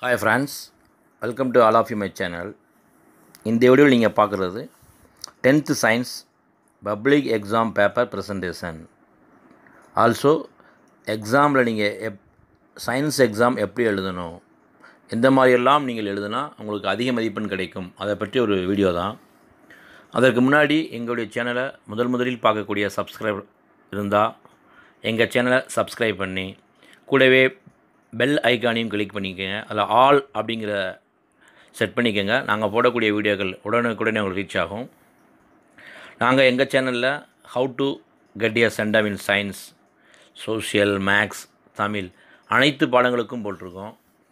hi friends welcome to all of you my channel இந்த வீடியோவில் நீங்கள் பார்க்குறது tenth science public exam paper presentation also எக்ஸாமில் நீங்கள் எப் சயின்ஸ் எக்ஸாம் எப்படி எழுதணும் எந்த மாதிரியெல்லாம் நீங்கள் எழுதுனா உங்களுக்கு அதிக மதிப்பெண் கிடைக்கும் அதை பற்றி ஒரு வீடியோ தான் அதற்கு முன்னாடி எங்களுடைய சேனலை முதல் முதலில் பார்க்கக்கூடிய சப்ஸ்கிரைபர் இருந்தால் எங்கள் சேனலை சப்ஸ்கிரைப் பண்ணி கூடவே பெல் ஐக்கானையும் கிளிக் பண்ணிக்கோங்க அதில் ஆல் அப்படிங்கிற செட் பண்ணிக்கோங்க நாங்கள் போடக்கூடிய வீடியோக்கள் உடனுக்குடனே உங்களுக்கு ரீச் ஆகும் நாங்கள் எங்கள் சேனலில் how to get a centum in science social maths Tamil அனைத்து பாடங்களுக்கும் போட்டிருக்கோம்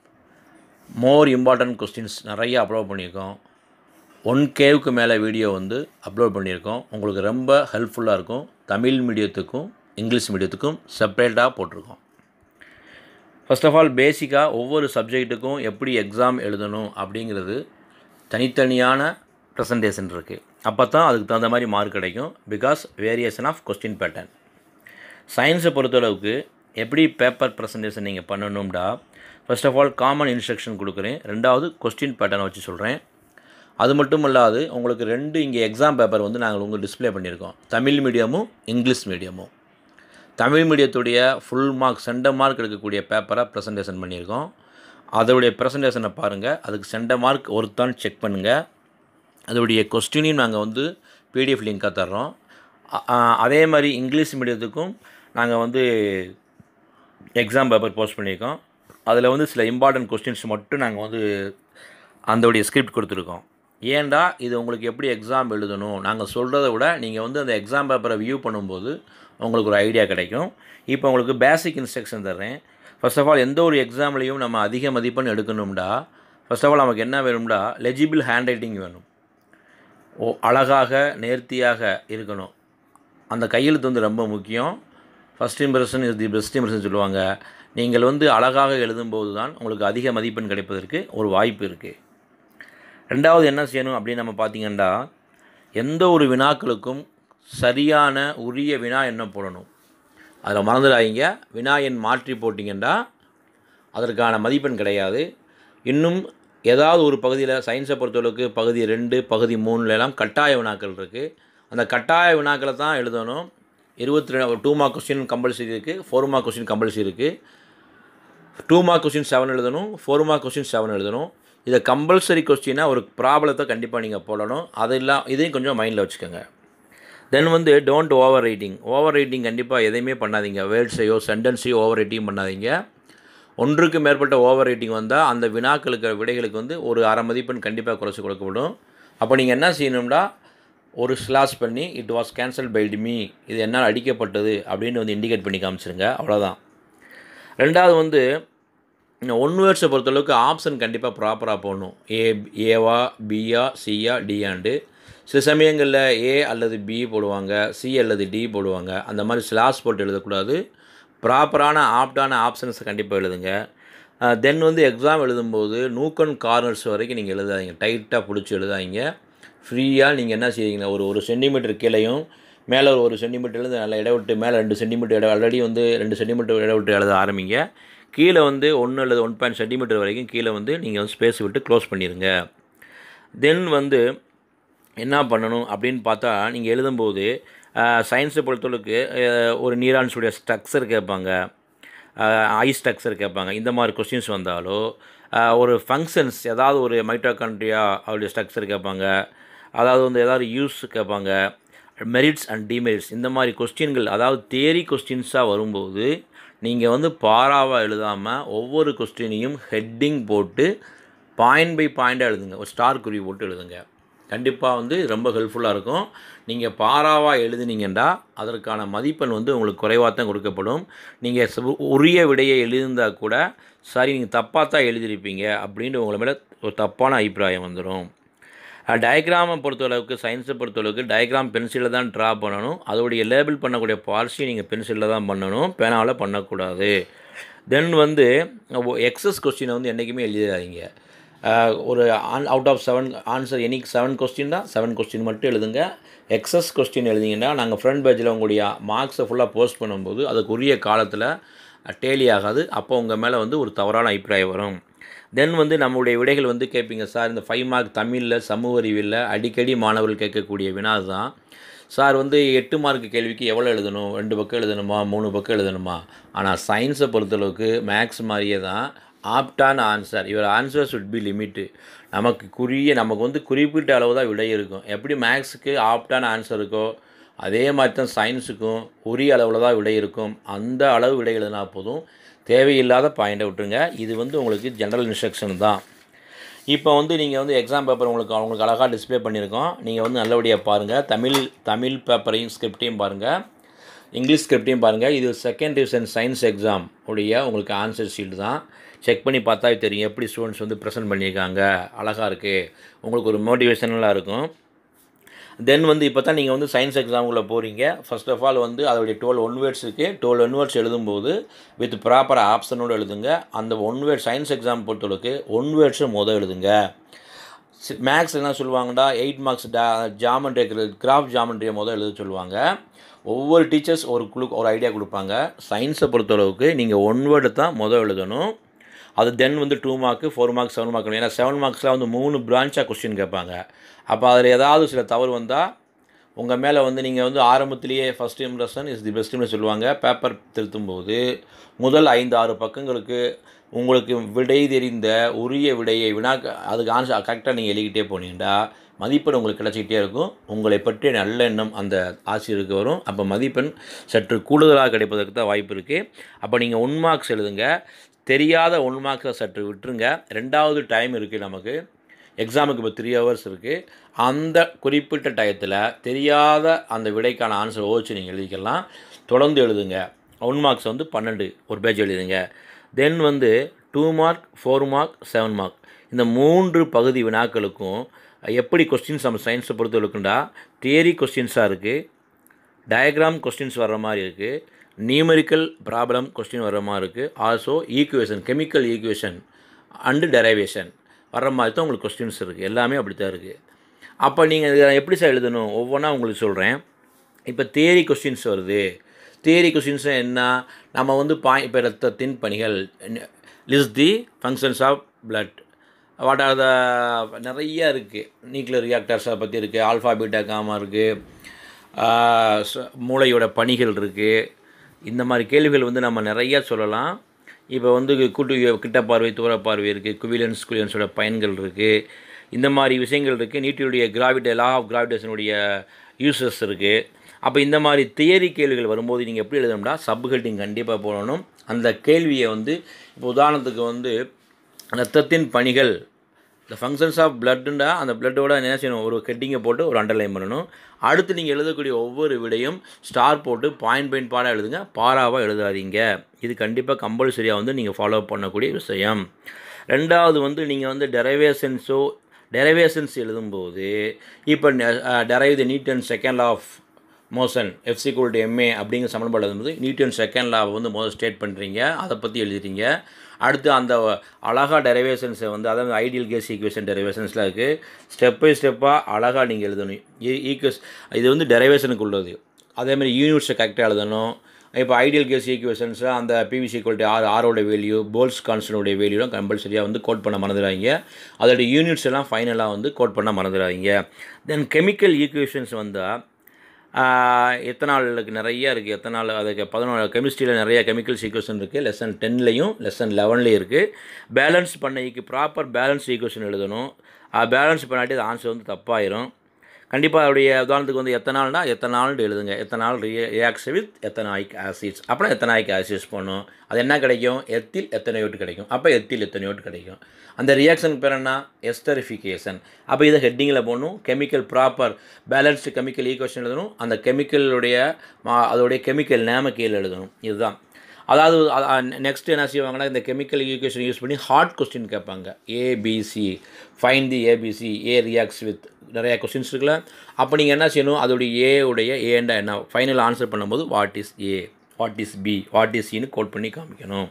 மோர் இம்பார்ட்டன்ட் கொஸ்டின்ஸ் நிறைய அப்லோட் பண்ணியிருக்கோம் ஒன் கேவுக்கு மேலே வீடியோ வந்து அப்லோட் பண்ணியிருக்கோம் உங்களுக்கு ரொம்ப ஹெல்ப்ஃபுல்லாக இருக்கும் தமிழ் மீடியத்துக்கும் இங்கிலீஷ் மீடியத்துக்கும் செப்பரேட்டாக போட்டிருக்கோம் ஃபர்ஸ்ட் ஆஃப் ஆல் பேசிக்காக ஒவ்வொரு சப்ஜெக்ட்டுக்கும் எப்படி எக்ஸாம் எழுதணும் அப்படிங்கிறது தனித்தனியான ப்ரெசன்டேஷன் இருக்குது அப்போ தான் அதுக்கு தகுந்த மாதிரி மார்க் கிடைக்கும் because variation of question pattern சயின்ஸை பொறுத்தளவுக்கு எப்படி பேப்பர் ப்ரெசன்டேஷன் நீங்கள் பண்ணணும்டா first of all common instruction கொடுக்குறேன் ரெண்டாவது கொஸ்டின் பேட்டர்னை வச்சு சொல்கிறேன் அது மட்டும் இல்லாது உங்களுக்கு ரெண்டு இங்கே எக்ஸாம் பேப்பர் வந்து நாங்கள் உங்களுக்கு டிஸ்ப்ளே பண்ணியிருக்கோம் தமிழ் மீடியமும் இங்கிலீஷ் மீடியமும் தமிழ் மீடியத்துடைய ஃபுல் மார்க் சென்ட மார்க் எடுக்கக்கூடிய பேப்பரை ப்ரெசன்டேஷன் பண்ணியிருக்கோம் அதோடைய ப்ரெசன்டேஷனை பாருங்கள் அதுக்கு சென்ட மார்க் ஒருத்தான் செக் பண்ணுங்கள் அதோடைய கொஸ்டினையும் நாங்கள் வந்து பிடிஎஃப் லிங்காக தர்றோம் அ- அ- அதே மாதிரி இங்கிலீஷ் மீடியத்துக்கும் நாங்கள் வந்து எக்ஸாம் பேப்பர் போஸ்ட் பண்ணியிருக்கோம் அதில் வந்து சில இம்பார்ட்டன்ட் கொஸ்டின்ஸ் மட்டும் நாங்கள் வந்து அந்தோடைய ஸ்கிரிப்ட் கொடுத்துருக்கோம் ஏன்டா இது உங்களுக்கு எப்படி எக்ஸாம் எழுதணும் நாங்கள் சொல்கிறத விட நீங்கள் வந்து அந்த எக்ஸாம் பேப்பரை வியூ பண்ணும்போது உங்களுக்கு ஒரு ஐடியா கிடைக்கும் இப்போ உங்களுக்கு பேசிக் இன்ஸ்ட்ரக்ஷன் தர்றேன் ஃபர்ஸ்ட் ஆஃப் ஆல் எந்த ஒரு எக்ஸாம்லேயும் நம்ம அதிக மதிப்பெண் எடுக்கணும்டா ஃபர்ஸ்ட் ஆஃப் ஆல் நமக்கு என்ன வேணும்டா லெஜிபிள் ஹேண்ட் ரைட்டிங் வேணும் ஓ அழகாக நேர்த்தியாக இருக்கணும் அந்த கையெழுத்து வந்து ரொம்ப முக்கியம் first impression is the best impression சொல்லுவாங்க நீங்கள் வந்து அழகாக எழுதும்போது தான் உங்களுக்கு அதிக மதிப்பெண் கிடைப்பதற்கு ஒரு வாய்ப்பு இருக்குது ரெண்டாவது என்ன செய்யணும் அப்படின்னு நம்ம பார்த்தீங்கன்னா எந்த ஒரு வினாக்களுக்கும் சரியான உரிய வினா என்ன போடணும் அதில் மறந்துடாதீங்க வினா எண் மாற்றி போட்டிங்கன்னா அதற்கான மதிப்பெண் கிடையாது இன்னும் ஏதாவது ஒரு பகுதியில் சயின்ஸை பொறுத்தளவுக்கு பகுதி ரெண்டு பகுதி மூணுல எல்லாம் கட்டாய வினாக்கள் இருக்குது அந்த கட்டாய வினாக்களை தான் எழுதணும் இருபத்தி ரெண்டு டூ மார்க் கொஸ்டின் கம்பல்சரி இருக்குது ஃபோர் மார்க் கொஸ்டின் கம்பல்சரி இருக்குது டூ மார்க் கொஸ்டின் செவன் எழுதணும் ஃபோர் மார்க் கொஸ்டின் செவன் எழுதணும் இதை கம்பல்சரி கொஸ்டினாக ஒரு ப்ராப்ளத்தை கண்டிப்பாக நீங்கள் போடணும் அதெல்லாம் இதையும் கொஞ்சம் மைண்டில் வச்சுக்கோங்க தென் வந்து don't overwriting overwriting கண்டிப்பாக எதையுமே பண்ணாதீங்க வேர்ட்ஸையோ சென்டென்ஸையோ ஓவர் ரைட்டிங் பண்ணாதீங்க ஒன்றுக்கு மேற்பட்ட ஓவர் ரைட்டிங் வந்தால் அந்த வினாக்களுக்கு விடைகளுக்கு வந்து ஒரு அரை மதிப்பெண் கண்டிப்பாக குறைச்சி கொடுக்கப்படும் அப்போ நீங்கள் என்ன செய்யணும்னா ஒரு ஸ்லாஷ் பண்ணி it was cancel filed me இது என்னால் அடிக்கப்பட்டது அப்படின்னு வந்து இண்டிகேட் பண்ணி காமிச்சிருங்க அவ்வளோதான் ரெண்டாவது வந்து ஒன் வேர்ட்ஸை பொறுத்தளவுக்கு ஆப்ஷன் கண்டிப்பாக ப்ராப்பராக போடணும் ஏ ஏவா பியா சியா டியாண்டு சில சமயங்களில் ஏ அல்லது பி போடுவாங்க சி அல்லது டி போடுவாங்க அந்த மாதிரி ஸ்லாஸ் போட்டு எழுதக்கூடாது ப்ராப்பரான ஆப்டான ஆப்ஷன்ஸை கண்டிப்பாக எழுதுங்க தென் வந்து எக்ஸாம் எழுதும்போது நூக்கன் கார்னர்ஸ் வரைக்கும் நீங்கள் எழுதாதீங்க டைட்டாக பிடிச்சி எழுதாதீங்க ஃப்ரீயாக நீங்கள் என்ன செய்வீங்க ஒரு ஒரு சென்டிமீட்டர் கீழையும் மேலே ஒரு ஒரு சென்டிமீட்டர்லேருந்து நல்லா இட விட்டு மேலே ரெண்டு சென்டிமீட்டர் இட ஆல்ரெடி வந்து ரெண்டு சென்டிமீட்டர் இட விட்டு எழுத ஆரம்பிங்க கீழே வந்து ஒன்று அல்லது ஒன் பாயிண்ட் சென்டிமீட்டர் வரைக்கும் கீழே வந்து நீங்கள் வந்து ஸ்பேஸ் விட்டு க்ளோஸ் பண்ணிடுங்க தென் வந்து என்ன பண்ணணும் அப்படின்னு பார்த்தா நீங்கள் எழுதும்போது சயின்ஸை பொறுத்தளவுக்கு அஹ், ஒரு நியூரான்ஸுடைய ஸ்ட்ரக்சர் கேட்பாங்க ஐ ஸ்ட்ரக்சர் கேட்பாங்க இந்த மாதிரி கொஸ்டின்ஸ் வந்தாலோ அஹ், ஒரு ஃபங்க்ஷன்ஸ் ஏதாவது ஒரு மைட்டோகான்ட்ரியா அவருடைய ஸ்ட்ரக்சர் கேட்பாங்க அதாவது வந்து ஏதாவது யூஸ் கேட்பாங்க மெரிட்ஸ் அண்ட் டிமெரிட்ஸ் இந்த மாதிரி கொஸ்டின்கள் அதாவது தேரி கொஸ்டின்ஸாக வரும்போது நீங்கள் வந்து பாராவாக எழுதாமல் ஒவ்வொரு கொஸ்டினையும் ஹெட்டிங் போட்டு பாயிண்ட் பை பாயிண்டாக எழுதுங்க ஒரு ஸ்டார் குறி போட்டு எழுதுங்க கண்டிப்பாக வந்து இது ரொம்ப ஹெல்ப்ஃபுல்லாக இருக்கும் நீங்கள் பாராவாக எழுதுனீங்கன்னா அதற்கான மதிப்பெண் வந்து உங்களுக்கு குறைவாக தான் கொடுக்கப்படும் நீங்கள் உரிய விடையை எழுதியிருந்தால் கூட சரி நீங்கள் தப்பாக தான் எழுதியிருப்பீங்க அப்படின்ட்டு உங்களை மேலே ஒரு தப்பான அபிப்பிராயம் வந்துடும் டயக்ராமை பொறுத்தளவுக்கு சயின்ஸை பொறுத்தளவுக்கு டயக்ராம் பென்சிலில் தான் ட்ரா பண்ணணும் அதோடைய லேபிள் பண்ணக்கூடிய பார்ட்ஸையும் நீங்கள் பென்சிலில் தான் பண்ணணும் பேனாவில் பண்ணக்கூடாது தென் வந்து எக்ஸஸ் கொஸ்டினை வந்து என்றைக்குமே எழுதிடாதீங்க அஹ், ஒரு one out of seven answer any seven question தான் செவன் கொஸ்டின் மட்டும் எழுதுங்க எக்ஸஸ் கொஸ்டின் எழுதிங்கன்னா நாங்கள் ஃப்ரண்ட் பேஜில் உங்களுடைய மார்க்ஸை ஃபுல்லாக போஸ்ட் பண்ணும்போது அதுக்கு உரிய காலத்தில் டேலி ஆகாது அப்போ உங்கள் மேலே வந்து ஒரு தவறான அபிப்பிராயம் வரும் தென் வந்து நம்மளுடைய விடைகள் வந்து கேட்பீங்க சார் இந்த ஃபைவ் மார்க் தமிழில் சமூக அறிவியலில் அடிக்கடி மாணவர்கள் கேட்கக்கூடிய வினா தான் சார் வந்து எட்டு மார்க் கேள்விக்கு எவ்வளோ எழுதணும் ரெண்டு பக்கம் எழுதணுமா மூணு பக்கம் எழுதணுமா ஆனால் சயின்ஸை பொறுத்தளவுக்கு மேக்ஸ் மாதிரியே தான் ஆப்டான answer your answer should be limit நமக்கு குறிய நமக்கு வந்து குறிப்பிட்ட அளவு தான் விடை இருக்கும் எப்படி மேக்ஸுக்கு ஆப்டான ஆன்சர் இருக்கோ அதே மாதிரி தான் சயின்ஸுக்கும் உரிய அளவில் தான் விடை இருக்கும் அந்த அளவு விடை எழுதினா போதும் தேவையில்லாத பாயிண்டை விட்டுருங்க இது வந்து உங்களுக்கு ஜென்ரல் இன்ஸ்ட்ரக்ஷன் தான் இப்போ வந்து நீங்கள் வந்து எக்ஸாம் பேப்பர் உங்களுக்கு அவங்களுக்கு அழகாக டிஸ்ப்ளே பண்ணியிருக்கோம் நீங்கள் வந்து நல்லபடியாக பாருங்கள் தமிழ் தமிழ் பேப்பரையும் ஸ்கிரிப்டையும் பாருங்கள் இங்கிலீஷ் ஸ்கிரிப்டையும் பாருங்கள் இது செகண்ட் டிவிஷன் சயின்ஸ் எக்ஸாம் உடைய உங்களுக்கு ஆன்சர் ஷீட் தான் செக் பண்ணி பார்த்தா தெரியும் எப்படி ஸ்டூடெண்ட்ஸ் வந்து ப்ரெசென்ட் பண்ணியிருக்காங்க அழகாக இருக்குது உங்களுக்கு ஒரு மோட்டிவேஷனலாக இருக்கும் தென் வந்து இப்போ தான் நீங்கள் வந்து சயின்ஸ் எக்ஸாமுக்குள்ளே போகிறீங்க ஃபர்ஸ்ட் ஆஃப் ஆல் வந்து அதோடைய டுவெல் ஒன் வேர்ட்ஸ் இருக்குது டுவெல் ஒன் வேர்ட்ஸ் எழுதும்போது வித் ப்ராப்பர் ஆப்ஷனோடு எழுதுங்க அந்த ஒன் வேர்ட் சயின்ஸ் எக்ஸாம் பொறுத்தளவுக்கு ஒன் வேர்ட்ஸை மொதல் எழுதுங்க மேக்ஸ் என்ன சொல்லுவாங்கடா எயிட் மார்க்ஸ் டா ஜாமெண்ட்ரி கிராஃப் ஜாமெண்ட்ரியை முதல் எழுத சொல்லுவாங்க ஒவ்வொரு டீச்சர்ஸ் ஒரு குழு ஒரு ஐடியா கொடுப்பாங்க சயின்ஸை பொறுத்தளவுக்கு நீங்கள் ஒன் வேர்டு தான் முதல் எழுதணும் அது தென் வந்து two mark four mark seven mark ஏன்னா செவன் மார்க்ஸில் வந்து மூணு பிரான்ச்சாக கொஸ்டின் கேட்பாங்க அப்போ அதில் ஏதாவது சில தவறு வந்தால் உங்கள் மேலே வந்து நீங்கள் வந்து ஆரம்பத்திலேயே ஃபஸ்ட் இம்ப்ரெஷன் இஸ் தி பெஸ்ட்டுன்னு சொல்லுவாங்க பேப்பர் திருத்தும்போது முதல் ஐந்து ஆறு பக்கங்களுக்கு உங்களுக்கு விடை தெரிந்த உரிய விடையை வினா அதுக்கு ஆன்சர் கரெக்டாக நீங்கள் எழுதிக்கிட்டே போனீங்கன்னா மதிப்பெண் உங்களுக்கு கிடச்சிக்கிட்டே இருக்கும் உங்களை பற்றிய நல்ல எண்ணம் அந்த ஆசிரியருக்கு வரும் அப்போ மதிப்பெண் சற்று கூடுதலாக கிடைப்பதற்கு தான் வாய்ப்பு இருக்குது அப்போ நீங்கள் ஒன் மார்க்ஸ் எழுதுங்க தெரியாத ஒன் மார்க்ஸை சற்று விட்டுருங்க ரெண்டாவது டைம் இருக்குது நமக்கு எக்ஸாமுக்கு இப்போ த்ரீ ஹவர்ஸ் இருக்குது அந்த குறிப்பிட்ட டயத்தில் தெரியாத அந்த விடைக்கான ஆன்சர் ஓச்சு நீங்கள் எழுதிக்கலாம் தொடர்ந்து எழுதுங்க ஒன் மார்க்ஸ் வந்து பன்னெண்டு ஒரு பேஜ் எழுதுங்க தென் வந்து two mark four mark seven mark இந்த மூன்று பகுதி வினாக்களுக்கும் எப்படி கொஸ்டின்ஸ் நம்ம சயின்ஸை பொறுத்தவரைக்குண்டா தியரி கொஸ்டின்ஸாக இருக்குது டயக்ராம் கொஸ்டின்ஸ் வர்ற மாதிரி இருக்குது நியூமரிக்கல் ப்ராப்ளம் கொஸ்டின் வர்ற மாதிரி இருக்குது also equation chemical equation and derivation வர்ற மாதிரி தான் உங்களுக்கு கொஸ்டின்ஸ் இருக்குது எல்லாமே அப்படி தான் இருக்குது அப்போ நீங்கள் இதை எப்படி சார் எழுதணும் ஒவ்வொன்றா உங்களுக்கு சொல்கிறேன் இப்போ தியரி கொஸ்டின்ஸ் வருது தியரி கொஸ்டின்ஸ் என்ன நம்ம வந்து பாய் இப்போ ரத்தத்தின் பணிகள் list the functions of blood what are the நிறைய இருக்குது நியூக்ளியர் ரியாக்டர்ஸை பற்றி இருக்குது ஆல்ஃபா பீட்டா காமா இருக்குது மூளையோட பணிகள் இருக்குது இந்த மாதிரி கேள்விகள் வந்து நம்ம நிறையா சொல்லலாம் இப்போ வந்து கூட்டு கிட்ட பார்வை தூர பார்வை இருக்குது குவிலன்ஸ் குவிலன்ஸோட பயன்கள் இருக்குது இந்த மாதிரி விஷயங்கள் இருக்குது நீட்டியுடைய கிராவிட லா ஆஃப் கிராவிடேஷனுடைய யூசஸ் இருக்குது அப்போ இந்த மாதிரி தியரி கேள்விகள் வரும்போது நீங்கள் எப்படி எழுதணும்னா சப் ஹெட்டிங் கண்டிப்பாக போடணும் அந்த கேள்வியை வந்து இப்போ உதாரணத்துக்கு வந்து ரத்தத்தின் பணிகள் இந்த ஃபங்க்ஷன்ஸ் ஆஃப் பிளட்டுண்டா அந்த பிளட்டோட என்ன செய்யணும் ஒரு ஹெட்டிங்கை போட்டு ஒரு அண்டர்லைன் பண்ணணும் அடுத்து நீங்கள் எழுதக்கூடிய ஒவ்வொரு விடையும் ஸ்டார் போட்டு பாயிண்ட் பாயிண்ட் பாடாக எழுதுங்க பாராவாக எழுதாதீங்க இது கண்டிப்பாக கம்பல்சரியாக வந்து நீங்கள் ஃபாலோ பண்ணக்கூடிய விஷயம் ரெண்டாவது வந்து நீங்கள் வந்து டெரைவேஷன்ஸோ டெரைவேஷன்ஸ் எழுதும்போது இப்போ derive the need and second of motion FC கோல்டு எம்ஏ அப்படிங்கிற சமன்பாடு எழுதும்போது நியூட்டன் செகண்ட் லாவை வந்து முதல் ஸ்டேட் பண்ணுறீங்க அதை பற்றி எழுதுறீங்க அடுத்து அந்த அழகாக டெரிவேஷன்ஸை வந்து அதாவது ஐடியல் கேஸ் ஈக்குவேஷன் டெரிவேஷன்ஸ்லாம் இருக்குது ஸ்டெப் பை ஸ்டெப்பாக அழகாக நீங்கள் எழுதணும் ஈக்குவேஸ் இது வந்து டெரிவேஷனுக்கு உள்ளது அதேமாதிரி யூனிட்ஸை கரெக்டாக எழுதணும் இப்போ ஐடியல் கேஸ் ஈக்குவேஷன்ஸை அந்த பிவிசி ஈக்குவல்ட்டி ஆர் ஆரோட வேல்யூ போல்ஸ் கான்ஸ்டனுடைய வேல்யூலாம் கம்பல்சரியாக வந்து கோட் பண்ண மறந்துடாதீங்க அதோடைய யூனிட்ஸ் எல்லாம் ஃபைனலாக வந்து கோட் பண்ண மறந்துடாதீங்க தென் கெமிக்கல் ஈக்குவேஷன்ஸ் வந்தால் எத்தனாலுக்கு நிறைய இருக்குது எத்தனால் அதுக்கு பதினொன்று கெமிஸ்ட்ரியில் நிறைய கெமிக்கல் ஈக்குவேஷன் இருக்குது லெசன் டென்லேயும் லெசன் லெவன்லேயும் இருக்குது பேலன்ஸ் பண்ணைக்கு ப்ராப்பர் பேலன்ஸ் ஈக்குவேஷன் எழுதணும் பேலன்ஸ் பண்ணாட்டி அது ஆன்சர் வந்து தப்பாயிரும் கண்டிப்பாக அதோடைய உதாரணத்துக்கு வந்து எத்தனால்னா எத்தனால்னு எழுதுங்க எத்தனால் ரியே ரியாக்ஸ் வித் எத்தனாயிக் ஆசிட்ஸ் அப்புறம் எத்தனாயிக் ஆசிட்ஸ் பண்ணும் அது என்ன கிடைக்கும் எத்தில் எத்தனையோட்டு கிடைக்கும் அப்போ எத்தில் எத்தனையோட்டு கிடைக்கும் அந்த ரியாக்ஷனுக்கு பேர் என்ன எஸ்டரிஃபிகேஷன் அப்போ இதை ஹெட்டிங்கில் போடணும் chemical proper balanced chemical equation எழுதணும் அந்த கெமிக்கலுடைய அதோடைய கெமிக்கல் நேம கீழே எழுதணும் இதுதான் அதாவது நெக்ஸ்ட் என்ன செய்வாங்கன்னா இந்த கெமிக்கல் ஈக்குவேஷன் யூஸ் பண்ணி ஹார்ட் கொஸ்டின் கேட்பாங்க ABC find the ABC A reacts with நிறையா கொஸ்டின்ஸ் இருக்குல்ல அப்போ நீங்கள் என்ன செய்யணும் அதோடைய ஏ உடைய ஏண்டா என்ன ஃபைனல் ஆன்சர் பண்ணும்போது what is A what is B what is சின்னு கோட் பண்ணி காமிக்கணும்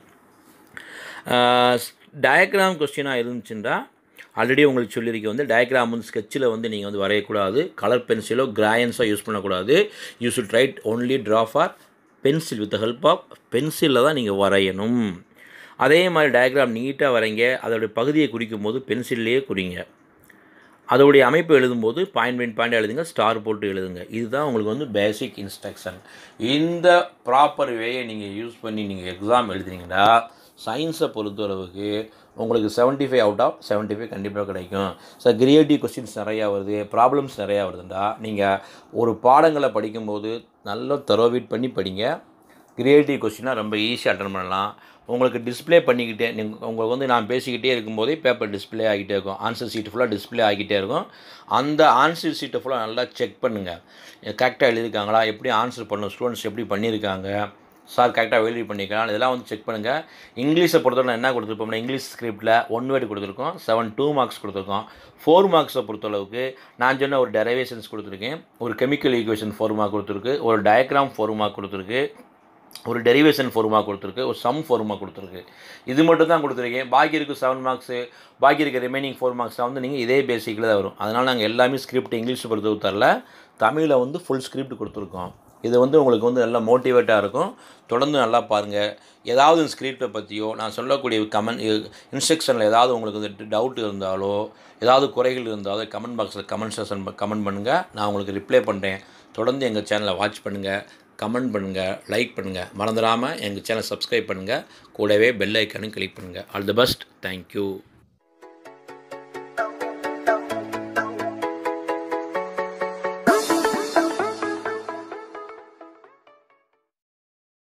டயக்ராம் கொஸ்டினாக இருந்துச்சுன்னா ஆல்ரெடி உங்களுக்கு சொல்லியிருக்க வந்து டயக்ராம் வந்து ஸ்கெட்சில் வந்து நீங்கள் வந்து வரையக்கூடாது கலர் பென்சிலோ கிராயன்ஸோ யூஸ் பண்ணக்கூடாது you should write only draw for pencil with help of பென்சிலில் தான் நீங்கள் வரையணும் அதே மாதிரி டயக்ராம் நீட்டாக வரைங்க அதோடைய பகுதியை குறிக்கும் போது பென்சில்லையே குறிங்க அதோடைய அமைப்பு எழுதும்போது பாயிண்ட் பாயிண்ட் பாயிண்ட் எழுதுங்க ஸ்டார் போட்டு எழுதுங்க இதுதான் உங்களுக்கு வந்து பேசிக் இன்ஸ்ட்ரக்ஷன் இந்த ப்ராப்பர் வேயை நீங்கள் யூஸ் பண்ணி நீங்கள் எக்ஸாம் எழுதுனீங்கன்னா சயின்ஸை பொறுத்தளவுக்கு உங்களுக்கு 75 ஃபைவ் அவுட் ஆஃப் 75 ஃபைவ் கண்டிப்பாக கிடைக்கும் ஸோ கிரியேட்டிவ் கொஸ்டின்ஸ் நிறையா வருது ப்ராப்ளம்ஸ் நிறையா வருதுண்டா நீங்கள் ஒரு பாடங்களை படிக்கும்போது நல்லா தரோவீட் பண்ணி படிங்க கிரியேட்டிவ் கொஸ்டினாக ரொம்ப ஈஸியாக அட்டன் பண்ணலாம் உங்களுக்கு டிஸ்ப்ளே பண்ணிக்கிட்டே நீங்கள் உங்களுக்கு வந்து நான் பேசிக்கிட்டே இருக்கும்போதே பேப்பர் டிஸ்ப்ளே ஆகிட்டே இருக்கும் ஆன்சர் சீட் ஃபுல்லாக டிஸ்ப்ளே ஆகிட்டே இருக்கும் அந்த ஆன்சர் சீட்டை ஃபுல்லாக நல்லா செக் பண்ணுங்கள் கரெக்டாக எழுதியிருக்காங்களா எப்படி ஆன்சர் பண்ணணும் ஸ்டூடெண்ட்ஸ் எப்படி பண்ணியிருக்காங்க சார் கரெக்டாக வெரிஃபை பண்ணிக்கலாம் இதெல்லாம் வந்து செக் பண்ணுங்கள் இங்கிலீஷை பொறுத்தவரை என்ன கொடுத்துருப்போம்னா இங்கிலீஷ் ஸ்கிரிப்டில் ஒன் வேர்டு கொடுத்துருக்கோம் செவன் டூ மார்க்ஸ் கொடுத்துருக்கோம் ஃபோர் மார்க்ஸை பொறுத்தளவுக்கு நான் சொன்ன ஒரு டெரைவேஷன்ஸ் கொடுத்துருக்கேன் ஒரு கெமிக்கல் ஈக்குவேஷன் ஃபோர் மார்க் கொடுத்துருக்கு ஒரு டயக்ராம் ஃபோர் மார்க் கொடுத்துருக்கு ஒரு டெரிவேஷன் ஃபோர்மா கொடுத்துருக்கு ஒரு சம் ஃபோர்மா கொடுத்துருக்கு இது மட்டும் தான் கொடுத்துருக்கேன் பாக்கி இருக்க செவன் மார்க்ஸு பாக்கி இருக்க ரிமைனிங் ஃபோர் மார்க்ஸாக வந்து நீங்கள் இதே பேசிக்கில் தான் வரும் அதனால் நாங்கள் எல்லாமே ஸ்கிரிப்ட் இங்கிலீஷ் பொறுத்து தரல தமிழில் வந்து ஃபுல் ஸ்கிரிப்ட் கொடுத்துருக்கோம் இது வந்து உங்களுக்கு வந்து நல்லா மோட்டிவேட்டாக இருக்கும் தொடர்ந்து நல்லா பாருங்கள் ஏதாவது ஸ்கிரிப்டை பற்றியோ நான் சொல்லக்கூடிய கமெண்ட் இன்ஸ்ட்ரக்ஷனில் ஏதாவது உங்களுக்கு வந்து டவுட் இருந்தாலோ ஏதாவது குறைகள் இருந்தாலோ கமெண்ட் பாக்ஸில் கமெண்ட் செஷன் கமெண்ட் பண்ணுங்கள் நான் உங்களுக்கு ரிப்ளை பண்ணுறேன் தொடர்ந்து எங்கள் சேனலை வாட்ச் பண்ணுங்கள் கமெண்ட் பண்ணுங்கள் லைக் பண்ணுங்கள் மறந்துடாமல் எங்கள் சேனல் சப்ஸ்கிரைப் பண்ணுங்கள் கூடவே பெல் ஐக்கானும் கிளிக் பண்ணுங்கள் ஆல் தி பெஸ்ட் தேங்க்யூ